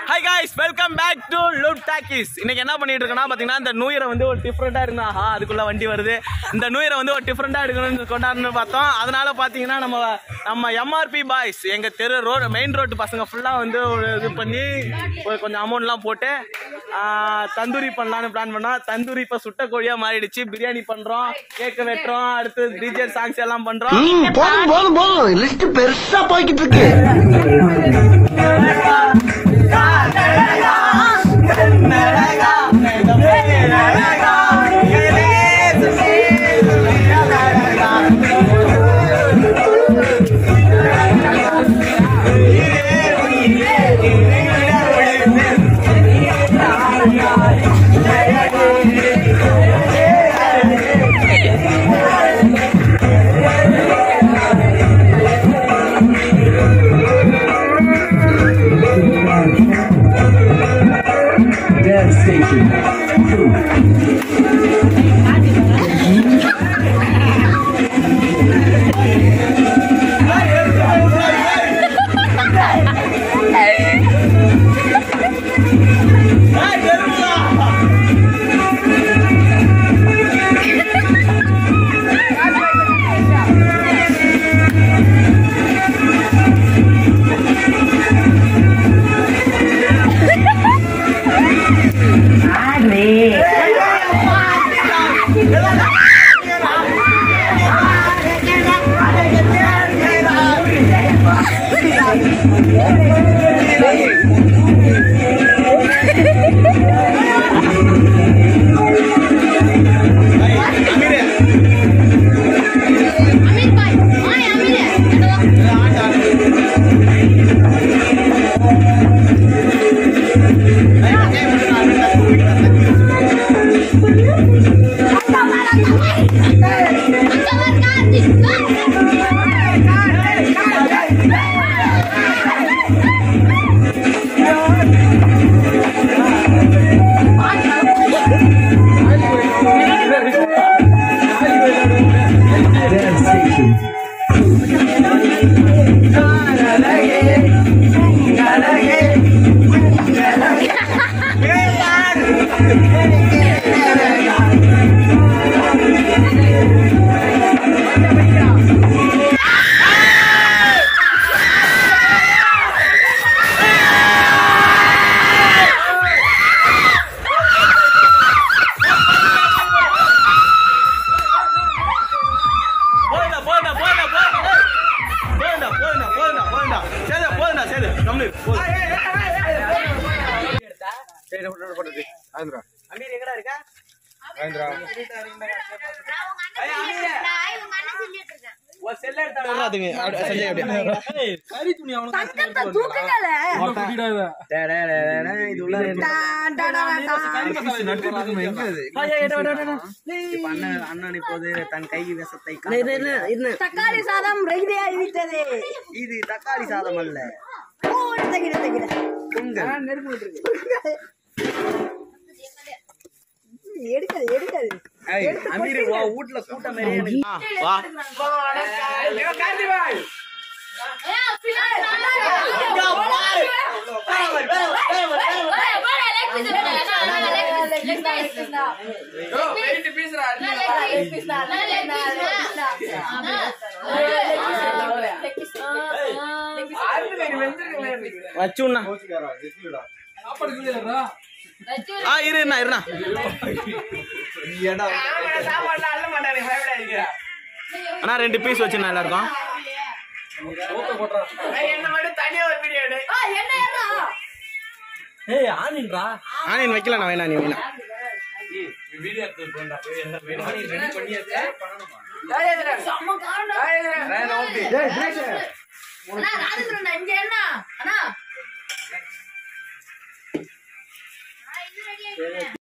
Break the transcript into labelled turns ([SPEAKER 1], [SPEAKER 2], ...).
[SPEAKER 1] Hi guys welcome back to லுட் talkies இன்னைக்கு என்ன பண்ணிட்டு இருக்கோம்னா பாத்தீங்கன்னா இந்த நியூ இயரை வந்து ஒரு டிஃப்ரெண்டா இருந்தா ஆஹா அதுக்குள்ள வண்டி வருது இந்த நியூ இயரை வந்து ஒரு டிஃப்ரெண்டா எடுக்கணும்னு கொண்டாடணும்னு பார்த்தோம் அதனால பாத்தீங்கன்னா நம்ம நம்ம எம்ஆர்பி பாய்ஸ் எங்க தெரு ரோடு மெயின் ரோடு பசங்க ஃபுல்லா வந்து ஒரு இது பண்ணி ஒரு கொஞ்சம் அமௌண்ட்லாம் போட்டு ஆ, தந்தூரி பண்ணலாம்னு பிளான் பண்ணோம் தந்தூரி இப்ப சுட்ட கோழியா மாறிடுச்சு பிரியாணி பண்றோம் கேக் வெட்டுறோம் அடுத்து டிஜே சாங்ஸ் எல்லாம் பண்றோம்
[SPEAKER 2] ம், போதும் போதும் போதும் லிஸ்ட் பெருசா போய்கிட்டு இருக்கு
[SPEAKER 3] Dance Station.
[SPEAKER 4] अमीर भाई हाँ अमीर है
[SPEAKER 3] Dance Station.
[SPEAKER 1] போதுடா போதுடா போதுடா போதுடா போதுடா போதுடா போதுடா போதுடா சரி போதுடா சரி கம்மி போதும்
[SPEAKER 5] அண்ணன் இப்போது தன் கை விஷத்தை
[SPEAKER 4] தக்காளி சாதம் ரெடி ஆகிவிட்டது
[SPEAKER 5] இது தக்காளி சாதம் அல்ல
[SPEAKER 4] ஓடி தகிட தகிட எடுக்காது எடுக்காது
[SPEAKER 5] அமீர் வா வீட்டுல கூட்டம் நிறைய இருக்கு.
[SPEAKER 1] வா வச்சுண்ணா ஆ இரு இருண்ணா இருண்ணா அண்ணா ரெண்டு பீஸ் வச்சுண்ணா எல்லாருக்கும் ஆனியன் வைக்கல நான் வேணா நீ வேணா
[SPEAKER 4] இங்க என்ன அண்ணா